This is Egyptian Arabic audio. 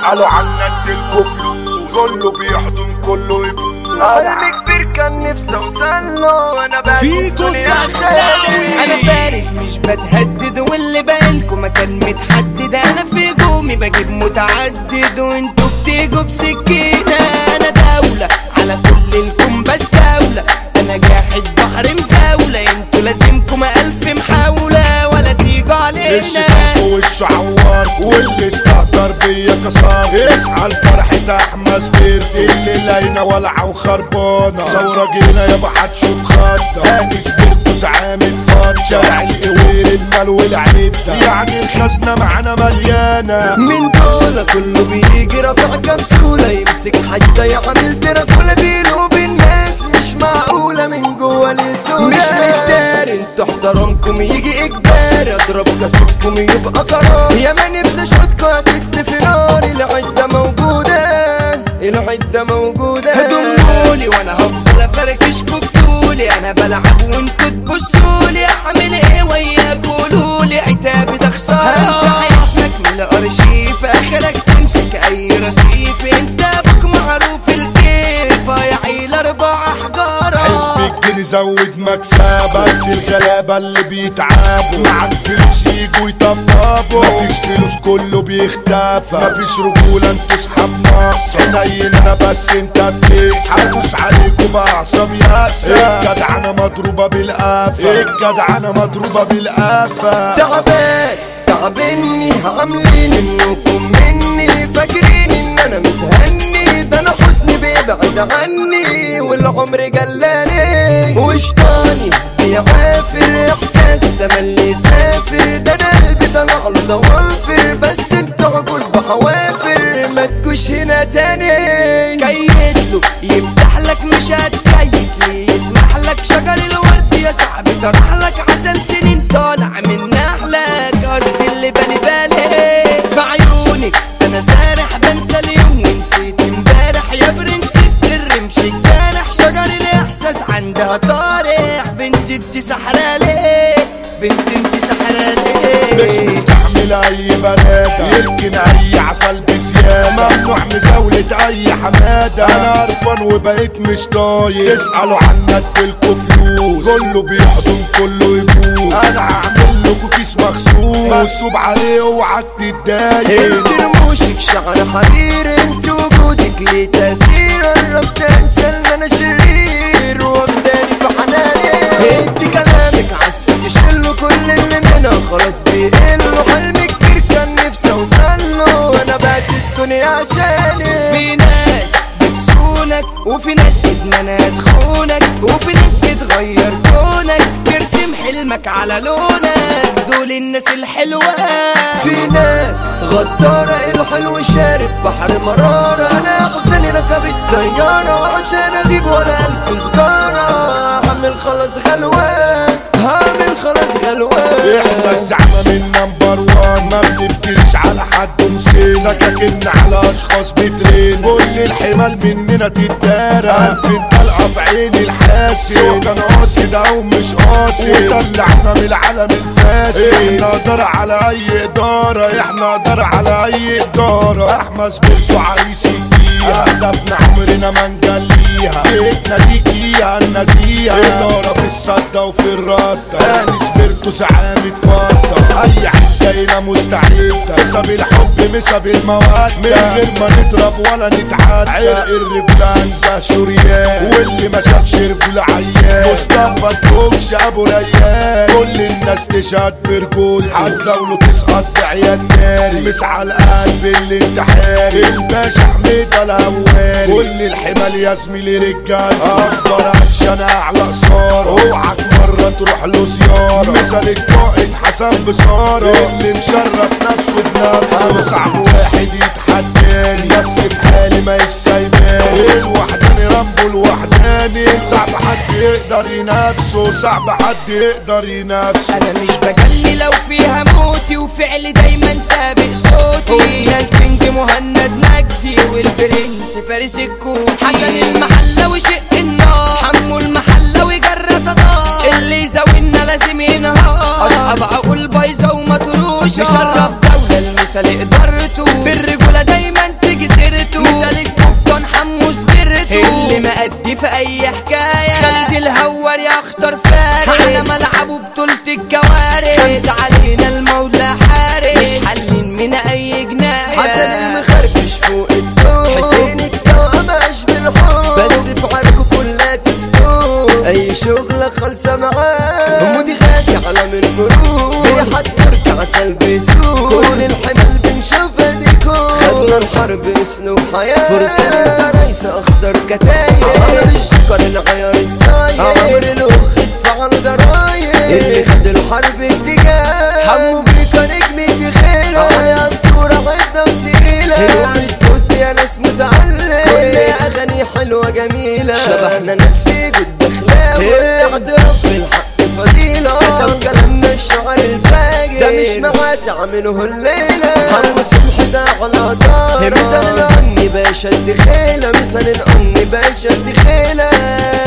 اسألوا عنا اديلكوا فلوس كله بيحضن كله يبوس حلم كبير كان نفسي اوصل له وانا بقى فيكو الدخلاوي انا فارس مش بتهدد واللي باقيلكوا مكان متحدد انا في هجومي بجيب متعدد وانتوا بتيجوا بسكينة انا دولة على كل الكون بستولة انا جاحد بحر مزاولة انتوا لازمكم الف محاولة ولا تيجوا علينا الشيطان في وشه عوار واللي استهتر بيا كسار اسعى لفرحة احمس بيرت اللي لاينة ولعة وخربانة ثورة جينا يابا هتشوف خطة انس بيرتوس عامل فات شارع القوير المال والعدة يعني الخزنة معانا مليانة من دول كله بيجي رافع كبسولة يمسك حتى يعمل تراكولة بينه وبين ناس مش معقولة من جوه لسودا مش مقدار انتوا احترامكم يجي اجباري اضرب كسبكم يبقى قرار يا ما نفسي اشوطكوا هتد في نار العدة موجودة العدة موجودة هدمولي وانا هفضل افركشكوا بطولي انا بلعب وانتوا تبصولي اعمل ايه وياك قولولي عتابي ده خسارة همسح اسمك من الارشيف اخرك تمسك اي رصيف انت ابوك معروف الكيف يا عيل اربع احجار حزب الجنيه زود مكسب بس الغلابة اللي بيتعبوا مع الفلوس يجوا يطبطبوا مفيش فلوس كله بيختفى مفيش رجولة انتوا اصحاب ناقصة حنين انا بس انت بتكسب هدوس عليكم بعصام ياسة الجدعنة مضروبة بالقفا الجدعنة مضروبة بالقفا تعبان تعبني عاملين انكم مني فاكرين ان انا متهني ده انا حزني بيبعد عني والعمر جلاني وشطاني بيعافر احساس ده ملي سافر ده انا قلبي طلع له ضوافر بس انت عقول بحوافر ما تجوش هنا تاني كيد له يفتح لك مش هتكيد ليه يسمح لك شجر الورد يا صاحبي طرح لك عسل سنين طالع من نحلك قصدي اللي بالي بالي في عيونك انا سارح بنسى اليوم ونسيت امبارح يا برنسيس الرمش الجارح شجر الاحساس عندها طارح بنت انت سحرالي بنت انت سحرالي مش مستحمل اي بنادة يركن اي عسل بزيادة ممنوع مزاولة اي حمادة انا قرفان وبقيت مش طايق تسألوا عنا اديلكوا فلوس كله بيحضن كله يبوس انا هعمل لكوا كيس مخصوص منصوب عليه اوعك تتضايق انت رموشك شعر حرير انت وجودك ليه تأثير قربت انسى ان انا شرير واخداني في حناني انت كلامك عزف يشيله كل اللي منها خلاص بيقله حلم كبير كان نفسي اوصله وانا بعت الدنيا عشاني في ناس بتسونك وفي ناس ادمانها تخونك وفي ناس بتغير كونك ترسم حلمك على لونك دول الناس الحلوة في ناس غدارة الحلو شارب بحر مرارة انا احزني ركب الطيارة وعشان اجيب ولا الف سجارة هعمل خلاص غلوان هعمل خلاص غلوان احنا الزعمة من نمبر وان ما بنفتريش على حد نسيب سكاكين على اشخاص بترين كل الحمال مننا تتدارى الفين طلقة في عين الحاسد سوق كان قاصد او مش قاصد وطلعنا من العالم الفاسد احنا قدر على اي ادارة احنا قدر على اي ادارة احمس بنته عريس فيها هدفنا عمرنا ما نجليها بيتنا دي فيها النزيهة ادارة في الصدة وفي الردة انس بيرتو زعامة فضة اي حتة هنا مستعدة ساب الحب مساب المواد من غير ما نضرب ولا نتعدى عرق الرجلان شوريان واللي ما شافش رجول عيان مصطفى الكوكش ابو ريان كل الناس تشهد برجول هتزاوله تسقط بعيال ناري مسعى القلب اللي انتحاري الباشا حميد الاول كل الحمال يا زميلي رجال اكبر عشان اعلى قصار اوعك مرة تروح له زيارة مثال القائد حسن بصارة اللي مشرف نفسه بنفسه انا صعب واحد يتحداني نفسي في حالي ما يسايباني الوحداني رامبو الوحداني صعب حد يقدر ينافسه صعب حد يقدر ينافسه انا مش بجلي لو فيها موتي وفعلي دايما سابق صوتي قلنا الكينج مهند مجدي والبرنس فارس الكون حسن المحلة وشق النار حمو المحلة وجرة تطار اللي يزاولنا لازم ينهار اصحاب عقول بايظة ومطروشة مشرف دولة المثال ادارته بالرجولة دايما اي حكاية خالد الهوار يا اخطر فارس على ملعبه بطولة الكوارث خمسة علينا المولى حارس مش حلين من اي جناية حسن المخربش فوق الدور حسين التوأم عاش بالحب بس في عركه كلها تستور اي شغلة خالصة معاه مودي غازي على من مرور بيحضر عسل بيسوق كل الحمل بنشوفها ديكور خدنا الحرب اسلوب حياة فرسان رئيس اخضر كتايب عمر الشكر العيار الزايد عمر الاخ ادفع ضرايب اللي خد الحرب اتجاه حمو بيكا نجمي في خيله عيان كورة عدة وتقيلة الوالد كنت يا ناس متعلم كل اغاني حلوة جميلة شبحنا ناس في جد خلاوي اعتراف بالحق فضيلة ده كلامنا الشعر الفاجر ده مش معاه تعمله الليلة حمو صبح ده على دار مثال الأمي باشا الدخيلة مثال الأمي باشا الدخيلة